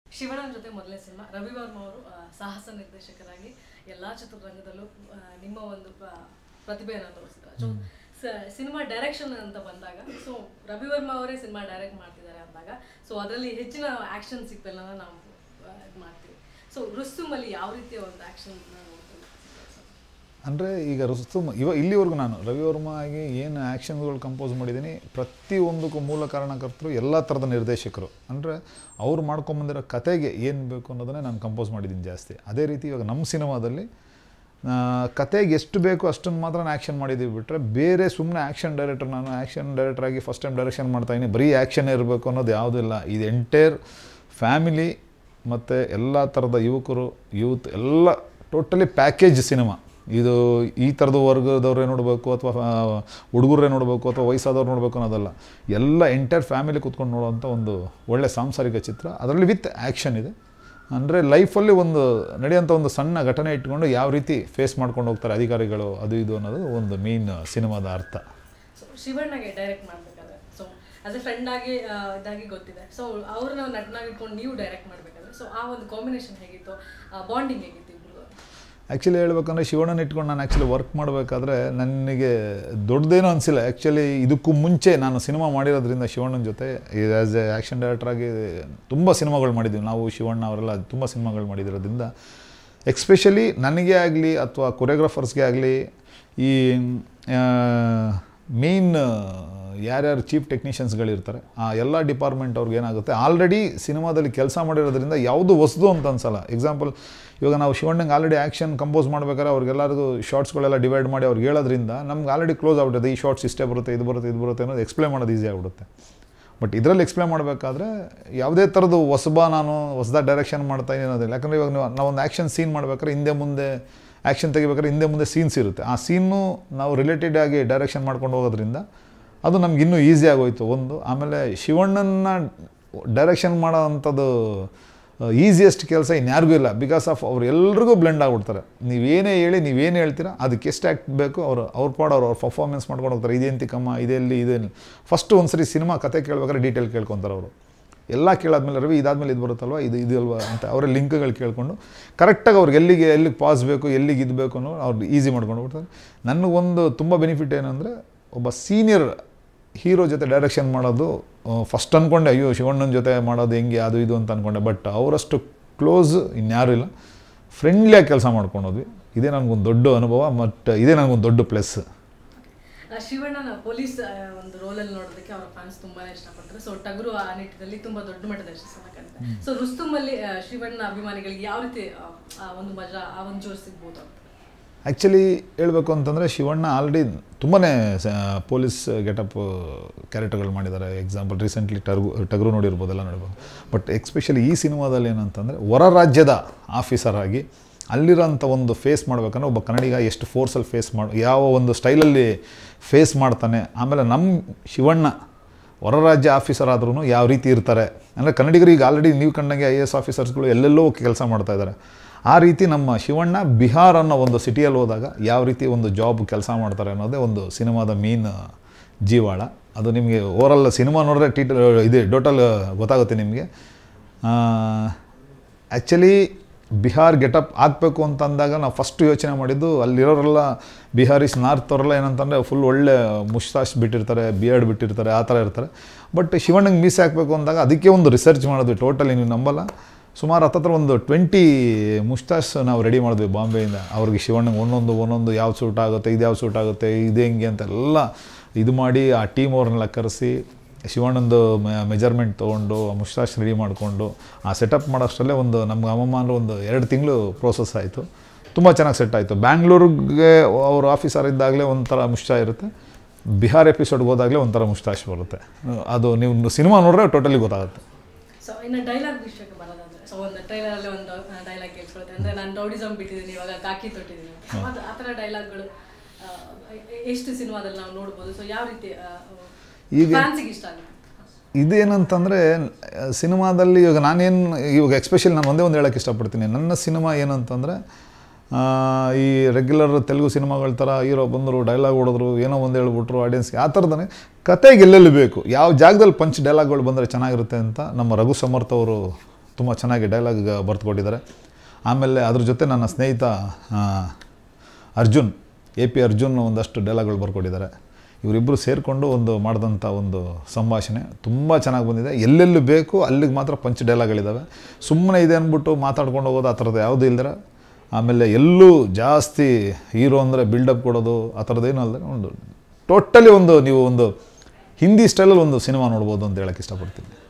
ಶಿವಣ್ಣನ ಜೊತೆ ಮೊದಲನೇ ಸಿನಿಮಾ ರವಿ ವರ್ಮ ಅವರು ಆ, ಸಾಹಸ ನಿರ್ದೇಶಕರಾಗಿ ಎಲ್ಲಾ ಚಿತ್ರರಂಗದಲ್ಲೂ ಆ, ನಿಮ್ಮ ಒಂದು ಪ್ರ- ಪ್ರತಿಭೆಯನ್ನು ತೋರಿಸಿದ್ದಾರೆ ಸೊ ಸಿನಿಮಾ ಡೈರೆಕ್ಷನ್ ಅಂತ ಬಂದಾಗ ಸೊ ರವಿ ವರ್ಮ ಅವರೇ ಸಿನಿಮಾ ಡೈರೆಕ್ಟ್ ಮಾಡ್ತಿದ್ದಾರೆ ಅಂದಾಗ ಸೊ ಅದರಲ್ಲಿ ಹೆಚ್ಚಿನ ಆಕ್ಷನ್ ಸೀಕ್ವೆಲ್ನ ನಾವು ಆ, ಇದ್ ಮಾಡ್ತೀವಿ ಸೊ ರುಸ್ತುಮಲ್ಲಿ ಯಾವ ರೀತಿಯ ಒಂದು ಆಕ್ಷನ್ ನೋಡ್ತೀವಿ ಅಂದರೆ ಈಗ ರುಸ್ತುಮ್ ಇವ ಇಲ್ಲಿವರೆಗೂ ನಾನು ರವಿವರ್ಮ ಆಗಿ ಏನು ಆ್ಯಕ್ಷನ್ಗಳು ಕಂಪೋಸ್ ಮಾಡಿದ್ದೀನಿ ಪ್ರತಿಯೊಂದಕ್ಕೂ ಮೂಲ ಕಾರಣಕರ್ತರು ಎಲ್ಲ ಥರದ ನಿರ್ದೇಶಕರು ಅಂದರೆ ಅವ್ರು ಮಾಡ್ಕೊಂಬಂದಿರೋ ಕತೆಗೆ ಏನು ಬೇಕು ಅನ್ನೋದನ್ನೇ ನಾನು ಕಂಪೋಸ್ ಮಾಡಿದ್ದೀನಿ ಜಾಸ್ತಿ ಅದೇ ರೀತಿ ಇವಾಗ ನಮ್ಮ ಸಿನಿಮಾದಲ್ಲಿ ಆ, ಕತೆಗೆ ಎಷ್ಟು ಬೇಕು ಅಷ್ಟನ್ನು ಮಾತ್ರ ನಾನು ಆ್ಯಕ್ಷನ್ ಮಾಡಿದ್ದೀವಿ ಬಿಟ್ಟರೆ ಬೇರೆ ಸುಮ್ಮನೆ ಆ್ಯಕ್ಷನ್ ಡೈರೆಕ್ಟರ್ ನಾನು ಆ್ಯಕ್ಷನ್ ಡೈರೆಕ್ಟರ್ ಆಗಿ ಫಸ್ಟ್ ಟೈಮ್ ಡೈರೆಕ್ಷನ್ ಮಾಡ್ತಾಯಿದ್ದೀನಿ ಬರೀ ಆ್ಯಕ್ಷನ್ ಇರಬೇಕು ಅನ್ನೋದು ಯಾವುದೂ ಇಲ್ಲ ಇದು ಎಂಟೈರ್ ಫ್ಯಾಮಿಲಿ ಮತ್ತು ಎಲ್ಲ ಥರದ ಯುವಕರು ಯೂತ್ ಎಲ್ಲ ಟೋಟಲಿ ಪ್ಯಾಕೇಜ್ ಸಿನಿಮಾ ಇದು ಈ ಥರದ ವರ್ಗದವ್ರೇ ನೋಡಬೇಕು ಅಥವಾ ಹುಡುಗರೇ ನೋಡಬೇಕು ಅಥವಾ ವಯಸ್ಸಾದವ್ರು ನೋಡಬೇಕು ಅನ್ನೋದಲ್ಲ ಎಲ್ಲ ಎಂಟೈರ್ ಫ್ಯಾಮಿಲಿ ಕೂತ್ಕೊಂಡು ನೋಡುವಂಥ ಒಂದು ಒಳ್ಳೆ ಸಾಂಸಾರಿಕ ಚಿತ್ರ ಅದರಲ್ಲಿ ವಿತ್ ಆ್ಯಕ್ಷನ್ ಇದೆ ಅಂದರೆ ಲೈಫಲ್ಲಿ ಒಂದು ನಡೆಯೋಂಥ ಒಂದು ಸಣ್ಣ ಘಟನೆ ಇಟ್ಕೊಂಡು ಯಾವ ರೀತಿ ಫೇಸ್ ಮಾಡ್ಕೊಂಡು ಹೋಗ್ತಾರೆ ಅಧಿಕಾರಿಗಳು ಅದು ಇದು ಅನ್ನೋದು ಒಂದು ಮೇನ್ ಸಿನಿಮಾದ ಅರ್ಥ ಸೊ ಶಿವಣ್ಣಗೆ ಡೈರೆಕ್ಟ್ ಮಾಡ್ಬೇಕಾದ್ರೆ ಸೊ ಆಸ್ ಎ ಫ್ರೆಂಡ್ ಆಗಿ ಆ, ಇದಾಗಿ ಗೊತ್ತಿದೆ ಸೊ ಅವ್ರನ್ನ ನಟನಾಗಿ ಇಟ್ಕೊಂಡು ನೀವು ಡೈರೆಕ್ಟ್ ಮಾಡ್ಬೇಕಾದ್ರೆ ಸೊ ಆ ಒಂದು ಕಾಂಬಿನೇಷನ್ ಹೇಗಿತ್ತು ಬಾಂಡಿಂಗ್ ಹೇಗಿತ್ತು ಇಬ್ರು ಆ್ಯಕ್ಚುಲಿ ಹೇಳ್ಬೇಕಂದ್ರೆ ಶಿವಣ್ಣನ ಇಟ್ಕೊಂಡು ನಾನು ಆ್ಯಕ್ಚುಲಿ ವರ್ಕ್ ಮಾಡಬೇಕಾದ್ರೆ ನನಗೆ ದೊಡ್ಡದೇನೂ ಅನಿಸಿಲ್ಲ ಆ್ಯಕ್ಚುಲಿ ಇದಕ್ಕೂ ಮುಂಚೆ ನಾನು ಸಿನಿಮಾ ಮಾಡಿರೋದ್ರಿಂದ ಶಿವಣ್ಣನ ಜೊತೆ ಆ್ಯಸ್ ಎ ಆ್ಯಕ್ಷನ್ ಡೈರೆಕ್ಟ್ರಾಗಿ ತುಂಬ ಸಿನಿಮಾಗಳು ಮಾಡಿದ್ದೀವಿ ನಾವು ಶಿವಣ್ಣ ಅವರೆಲ್ಲ ತುಂಬ ಸಿನಿಮಾಗಳು ಮಾಡಿದಿರೋದ್ರಿಂದ ಎಕ್ಸ್ಪೆಷಲಿ ನನಗೆ ಆಗಲಿ ಅಥವಾ ಕೊರಿಯೋಗ್ರಾಫರ್ಸ್ಗೆ ಆಗಲಿ ಈ ಮೇನ್ ಯಾರ್ಯಾರು ಚೀಫ್ ಟೆಕ್ನಿಷಿಯನ್ಸ್ಗಳಿರ್ತಾರೆ ಆ ಎಲ್ಲ ಡಿಪಾರ್ಟ್ಮೆಂಟ್ ಅವ್ರಿಗೆ ಏನಾಗುತ್ತೆ ಆಲ್ರೆಡಿ ಸಿನಿಮಾದಲ್ಲಿ ಕೆಲಸ ಮಾಡಿರೋದ್ರಿಂದ ಯಾವುದು ಹೊಸದು ಅಂತ ಅನ್ಸಲ್ಲ ಎಕ್ಸಾಂಪಲ್ ಇವಾಗ ನಾವು ಶಿವಣ್ಣಂಗೆ ಆಲ್ರೆಡಿ ಆ್ಯಕ್ಷನ್ ಕಂಪೋಸ್ ಮಾಡ್ಬೇಕಾದ್ರೆ ಅವ್ರಿಗೆಲ್ಲರಿಗೂ ಶಾರ್ಟ್ಸ್ಗಳೆಲ್ಲ ಡಿವೈಡ್ ಮಾಡಿ ಅವ್ರಿಗೆ ಹೇಳೋದ್ರಿಂದ ನಮ್ಗೆ ಆಲ್ರೆಡಿ ಕ್ಲೋಸ್ ಆಗ್ಬಿಡುತ್ತೆ ಈ ಶಾರ್ಟ್ಸ್ ಇಷ್ಟೇ ಬರುತ್ತೆ ಇದು ಬರುತ್ತೆ ಇದು ಬರುತ್ತೆ ಅನ್ನೋದು ಎಕ್ಸ್ಪ್ಲೇನ್ ಮಾಡೋದು ಈಸಿ ಆಗ್ಬಿಡುತ್ತೆ ಬಟ್ ಇದರಲ್ಲಿ ಎಕ್ಸ್ಪ್ಲೇನ್ ಮಾಡಬೇಕಾದ್ರೆ ಯಾವುದೇ ಥರದ್ದು ಹೊಸಬ ನಾನು ಹೊಸದಾಗಿ ಡೈರೆಕ್ಷನ್ ಮಾಡ್ತಾ ಇದ್ದೀನಿ ಅನ್ನೋದಿಲ್ಲ ಯಾಕಂದರೆ ಇವಾಗ ನೀವು ನಾವೊಂದು ಆ್ಯಕ್ಷನ್ ಸೀನ್ ಮಾಡ್ಬೇಕಾದ್ರೆ ಹಿಂದೆ ಮುಂದೆ ಆ್ಯಕ್ಷನ್ ತೆಗಿಬೇಕಾದ್ರೆ ಹಿಂದೆ ಮುಂದೆ ಸೀನ್ಸ್ ಇರುತ್ತೆ ಆ ಸೀನು ನಾವು ರಿಲೇಟೆಡ್ ಆಗಿ ಡೈರೆಕ್ಷನ್ ಮಾಡ್ಕೊಂಡು ಹೋಗೋದ್ರಿಂದ ಅದು ನಮ್ಗೆ ಇನ್ನೂ ಈಸಿ ಆಗೋಯ್ತು ಒಂದು ಆಮೇಲೆ ಶಿವಣ್ಣನ ಡೈರೆಕ್ಷನ್ ಮಾಡೋ ಅಂಥದ್ದು ಈಸಿಯೆಸ್ಟ್ ಕೆಲಸ ಇನ್ಯಾರಿಗೂ ಇಲ್ಲ ಬಿಕಾಸ್ ಆಫ್ ಅವ್ರು ಎಲ್ರಿಗೂ ಬ್ಲೆಂಡ್ ಆಗ್ಬಿಡ್ತಾರೆ ನೀವೇನೇ ಹೇಳಿ ನೀವೇನು ಹೇಳ್ತೀರಾ ಅದಕ್ಕೆ ಎಷ್ಟು ಆ್ಯಕ್ಟ್ ಬೇಕು ಅವರು ಅವ್ರ ಪಾಡು ಅವ್ರು ಅವ್ರ ಪರ್ಫಾರ್ಮೆನ್ಸ್ ಮಾಡ್ಕೊಂಡು ಹೋಗ್ತಾರೆ ಇದೇಂತಿ ಕಮ್ಮ ಇದೆಲ್ಲಿ ಇದೇನು ಫಸ್ಟು ಒಂದು ಸರಿ ಸಿನಿಮಾ ಕತೆ ಕೇಳ್ಬೇಕಾದ್ರೆ ಡೀಟೇಲ್ ಕೇಳ್ಕೊತಾರೆ ಅವರು ಎಲ್ಲ ಕೇಳಾದ್ಮೇಲೆ ರವಿ ಇದಾದ್ಮೇಲೆ ಇದು ಬರುತ್ತಲ್ವ ಇದು ಇದು ಅಲ್ವಾ ಅಂತ ಅವರ ಲಿಂಕ್ಗಳು ಕೇಳ್ಕೊಂಡು ಕರೆಕ್ಟಾಗಿ ಅವ್ರಿಗೆ ಎಲ್ಲಿಗೆ ಎಲ್ಲಿಗೆ ಪಾಸ್ ಬೇಕು ಎಲ್ಲಿಗೆ ಇದು ಬೇಕು ಅನ್ನೋ ಅವ್ರು ಈಸಿ ಮಾಡ್ಕೊಂಡು ಬಿಡ್ತಾರೆ ನನಗೊಂದು ತುಂಬ ಬೆನಿಫಿಟ್ ಏನಂದರೆ ಒಬ್ಬ ಸೀನಿಯರ್ ಹೀರೋ ಜೊತೆ ಡೈರೆಕ್ಷನ್ ಮಾಡೋದು ಫಸ್ಟ್ ಅಂದ್ಕೊಂಡೆ ಅಯ್ಯೋ ಶಿವಣ್ಣನ ಜೊತೆ ಮಾಡೋದು ಹೆಂಗೆ ಅದು ಇದು ಅಂತ ಅಂದ್ಕೊಂಡೆ ಬಟ್ ಅವರಷ್ಟು ಕ್ಲೋಸ್ ಇನ್ಯಾರೂ ಇಲ್ಲ ಫ್ರೆಂಡ್ಲಿಯಾಗಿ ಕೆಲಸ ಮಾಡ್ಕೊಂಡೋದ್ವಿ ಇದೇ ನನಗೊಂದು ದೊಡ್ಡ ಅನುಭವ ಮತ್ತು ಇದೇ ನನಗೊಂದು ದೊಡ್ಡ ಪ್ಲಸ್ ಆ ಶಿವಣ್ಣನ ಪೊಲೀಸ್ ಆ, ಒಂದು ರೋಲಲ್ಲಿ ನೋಡೋದಕ್ಕೆ ಅವರ ಫ್ಯಾನ್ಸ್ ತುಂಬಾನೇ ಇಷ್ಟಪಡ್ತಾರೆ ಸೊ ಟಗರು ಆ ನಿಟ್ಟಿನಲ್ಲಿ ತುಂಬಾ ದೊಡ್ಡ ಮಟ್ಟದ ಯಶಸ್ಸನ್ನ ಕಂಡಿದೆ ಸೊ ರುಸ್ತುಮಲ್ಲಿ ಆ, ಶಿವಣ್ಣ ಅಭಿಮಾನಿಗಳಿಗೆ ಯಾವ ರೀತಿ ಆ, ಆ ಒಂದು ಮಜಾ ಆ ಒಂದು ಜೋಶ್ ಸಿಗ್ಬೋದು ಅಂತ ಆ್ಯಕ್ಚುಲಿ ಹೇಳಬೇಕು ಅಂತಂದರೆ ಶಿವಣ್ಣ ಆಲ್ರೆಡಿ ತುಂಬಾ ಪೊಲೀಸ್ ಗೆಟಪ್ ಕ್ಯಾರೆಕ್ಟರ್ಗಳು ಮಾಡಿದ್ದಾರೆ ಎಕ್ಸಾಂಪಲ್ ರೀಸೆಂಟ್ಲಿ ಟರ್ಗು ಟಗರು ನೋಡಿರ್ಬೋದೆಲ್ಲ ನೋಡ್ಬೋದು ಬಟ್ ಎಕ್ಸ್ಪೆಷಲಿ ಈ ಸಿನಿಮಾದಲ್ಲಿ ಏನಂತಂದರೆ ಹೊರ ರಾಜ್ಯದ ಆಫೀಸರ್ ಆಗಿ ಅಲ್ಲಿರೋಂಥ ಒಂದು ಫೇಸ್ ಮಾಡ್ಬೇಕಂದ್ರೆ ಒಬ್ಬ ಕನ್ನಡಿಗ ಎಷ್ಟು ಫೋರ್ಸಲ್ಲಿ ಫೇಸ್ ಮಾಡಿ ಯಾವ ಒಂದು ಸ್ಟೈಲಲ್ಲಿ ಫೇಸ್ ಮಾಡ್ತಾನೆ ಆಮೇಲೆ ನಮ್ಮ ಶಿವಣ್ಣ ಹೊರ ರಾಜ್ಯ ಆಫೀಸರ್ ಆದ್ರೂ ಯಾವ ರೀತಿ ಇರ್ತಾರೆ ಅಂದರೆ ಕನ್ನಡಿಗರಿಗೆ ಆಲ್ರೆಡಿ ನೀವು ಕಂಡಂಗೆ ಐ ಎ ಎಸ್ ಆಫೀಸರ್ಸ್ಗಳು ಎಲ್ಲೆಲ್ಲೋ ಕೆಲಸ ಮಾಡ್ತಾ ಇದ್ದಾರೆ ಆ ರೀತಿ ನಮ್ಮ ಶಿವಣ್ಣ ಬಿಹಾರ್ ಅನ್ನೋ ಒಂದು ಸಿಟಿಯಲ್ಲಿ ಹೋದಾಗ ಯಾವ ರೀತಿ ಒಂದು ಜಾಬ್ ಕೆಲಸ ಮಾಡ್ತಾರೆ ಅನ್ನೋದೇ ಒಂದು ಸಿನಿಮಾದ ಮೇನ್ ಜೀವಾಳ ಅದು ನಿಮಗೆ ಓವರಲ್ ಸಿನಿಮಾ ನೋಡಿದ್ರೆ ಟೀಟಲ್ ಇದು ಟೋಟಲ್ ಗೊತ್ತಾಗುತ್ತೆ ನಿಮಗೆ ಆ್ಯಕ್ಚುಲಿ ಬಿಹಾರ್ ಗೆಟಪ್ ಹಾಕಬೇಕು ಅಂತ ಅಂದಾಗ ನಾವು ಫಸ್ಟ್ ಯೋಚನೆ ಮಾಡಿದ್ದು ಅಲ್ಲಿರೋರೆಲ್ಲ ಬಿಹಾರೀಸ್ ನಾರ್ತ್ ಅವರೆಲ್ಲ ಏನಂತಂದರೆ ಫುಲ್ ಒಳ್ಳೆ ಮುಸ್ತಾಶ್ ಬಿಟ್ಟಿರ್ತಾರೆ ಬಿಯರ್ಡ್ ಬಿಟ್ಟಿರ್ತಾರೆ ಆ ಥರ ಇರ್ತಾರೆ ಬಟ್ ಶಿವಣ್ಣಂಗೆ ಮೀಸೆ ಹಾಕಬೇಕು ಅಂದಾಗ ಅದಕ್ಕೆ ಒಂದು ರಿಸರ್ಚ್ ಮಾಡಿದ್ವಿ ಟೋಟಲಿ ನೀವು ನಂಬಲ್ಲ ಸುಮಾರು ಹತ್ತತ್ರ ಒಂದು ಟ್ವೆಂಟಿ ಮುಸ್ತಾಶ್ ನಾವು ರೆಡಿ ಮಾಡಿದ್ವಿ ಬಾಂಬೆಯಿಂದ ಅವ್ರಿಗೆ ಶಿವಣ್ಣಂಗೆ ಒಂದೊಂದು ಒಂದೊಂದು ಯಾವ ಸೂಟ್ ಆಗುತ್ತೆ ಇದು ಯಾವ ಸೂಟ್ ಆಗುತ್ತೆ ಇದು ಹೆಂಗೆ ಅಂತೆಲ್ಲ ಇದು ಮಾಡಿ ಆ ಟೀಮ್ ಅವ್ರನ್ನೆಲ್ಲ ಕರೆಸಿ ಶಿವಣ್ಣಂದು ಮೆಜರ್ಮೆಂಟ್ ತೊಗೊಂಡು ಆ ಮುಸ್ತಾಶ್ ರೆಡಿ ಮಾಡಿಕೊಂಡು ಆ ಸೆಟಪ್ ಮಾಡೋಷ್ಟರಲ್ಲೇ ಒಂದು ನಮ್ಗೆ ಅಮ್ಮಮ್ಮ ಅಂದ್ರೆ ಒಂದು ಎರಡು ತಿಂಗಳು ಪ್ರೋಸೆಸ್ ಆಯಿತು ತುಂಬ ಚೆನ್ನಾಗಿ ಸೆಟ್ ಆಯಿತು ಬ್ಯಾಂಗ್ಳೂರಿಗೆ ಅವ್ರ ಆಫೀಸರ್ ಇದ್ದಾಗಲೇ ಒಂಥರ ಮುಷ್ಟ ಇರುತ್ತೆ ಬಿಹಾರ್ ಎಪಿಸೋಡ್ಗೆ ಹೋದಾಗಲೇ ಒಂಥರ ಮುಸ್ತಾಶ್ ಬರುತ್ತೆ ಅದು ನೀವು ಸಿನಿಮಾ ನೋಡಿದ್ರೆ ಟೋಟಲಿ ಗೊತ್ತಾಗುತ್ತೆ ಸೊ ಇನ್ನು ಡೈಲಾಗ್ ವಿಷಯಕ್ಕೆ ಬರೋದಂದ್ರೆ ಸೊ ಒಂದು ಟ್ರೈಲರ್ ಅಲ್ಲಿ ಒಂದು ಡೈಲಾಗ್ ಕೇಳಿಸ್ಕೊಳುತ್ತೆ ಅಂದ್ರೆ ನಾನು ರೌಡಿಸಮ್ ಬಿಟ್ಟಿದ್ದೀನಿ ಇವಾಗ ಕಾಕಿ ತೊಟ್ಟಿದ್ದೀನಿ ಅಂತ. ಅದು ಆ ಥರ ಡೈಲಾಗ್ಗಳು ಎಷ್ಟು ಸಿನಿಮಾದಲ್ಲಿ ನಾವು ನೋಡ್ಬೋದು ಸೊ ಯಾವ ರೀತಿ ಈಗ- ಫ್ಯಾನ್ಸಿಗೆ ಇಷ್ಟ ಆಗುತ್ತೆ ಇದೇನಂತಂದರೆ ಸಿನಿಮಾದಲ್ಲಿ ಇವಾಗ ನಾನೇನು ಇವಾಗ ಎಕ್ಸ್ಪೆಷಲಿ ನಾನು ಒಂದೇ ಒಂದು ಹೇಳೋಕ್ಕೆ ಇಷ್ಟಪಡ್ತೀನಿ ನನ್ನ ಸಿನಿಮಾ ಏನಂತಂದರೆ ಆ, ಈ ರೆಗ್ಯುಲರ್ ತೆಲುಗು ಸಿನಿಮಾಗಳ ಥರ ಹೀರೋ ಬಂದರು ಡೈಲಾಗ್ ಹೊಡೆದ್ರು ಏನೋ ಒಂದು ಹೇಳ್ಬಿಟ್ರು ಆಡಿಯನ್ಸ್ಗೆ ಆ ಥರದನೇ ಕತೆಗೆ ಎಲ್ಲೆಲ್ಲಿ ಬೇಕು ಯಾವ ಜಾಗದಲ್ಲಿ ಪಂಚ್ ಡೈಲಾಗ್ಗಳು ಬಂದರೆ ಚೆನ್ನಾಗಿರುತ್ತೆ ಅಂತ ನಮ್ಮ ರಘು ಸಮರ್ಥ ಅವರು ತುಂಬ ಚೆನ್ನಾಗಿ ಡೈಲಾಗ್ ಬರ್ದುಕೊಟ್ಟಿದ್ದಾರೆ ಆಮೇಲೆ ಅದ್ರ ಜೊತೆ ನನ್ನ ಸ್ನೇಹಿತ ಆ, ಅರ್ಜುನ್ ಎ ಪಿ ಅರ್ಜುನ್ ಒಂದಷ್ಟು ಡೈಲಾಗ್ಗಳು ಬರ್ಕೊಟ್ಟಿದ್ದಾರೆ ಇವರಿಬ್ಬರು ಸೇರಿಕೊಂಡು ಒಂದು ಮಾಡಿದಂಥ ಒಂದು ಸಂಭಾಷಣೆ ತುಂಬ ಚೆನ್ನಾಗಿ ಬಂದಿದೆ ಎಲ್ಲೆಲ್ಲಿ ಬೇಕು ಅಲ್ಲಿಗೆ ಮಾತ್ರ ಪಂಚ್ ಡೈಲಾಗ್ಗಳಿದ್ದಾವೆ ಸುಮ್ಮನೆ ಇದೆ ಅಂದ್ಬಿಟ್ಟು ಮಾತಾಡ್ಕೊಂಡು ಹೋಗೋದು ಆ ಥರದ್ದು ಯಾವುದೂ ಇಲ್ದಿರ ಆಮೇಲೆ ಎಲ್ಲೂ ಜಾಸ್ತಿ ಹೀರೋ ಅಂದರೆ ಬಿಲ್ಡಪ್ ಕೊಡೋದು ಆ ಥರದ್ದೇನು ಅಲ್ಲದೆ ಒಂದು ಟೋಟಲಿ ಒಂದು ನೀವು ಒಂದು ಹಿಂದಿ ಸ್ಟೈಲಲ್ಲಿ ಒಂದು ಸಿನಿಮಾ ನೋಡ್ಬೋದು ಅಂತ ಹೇಳಕ್ಕೆ ಇಷ್ಟಪಡ್ತೀನಿ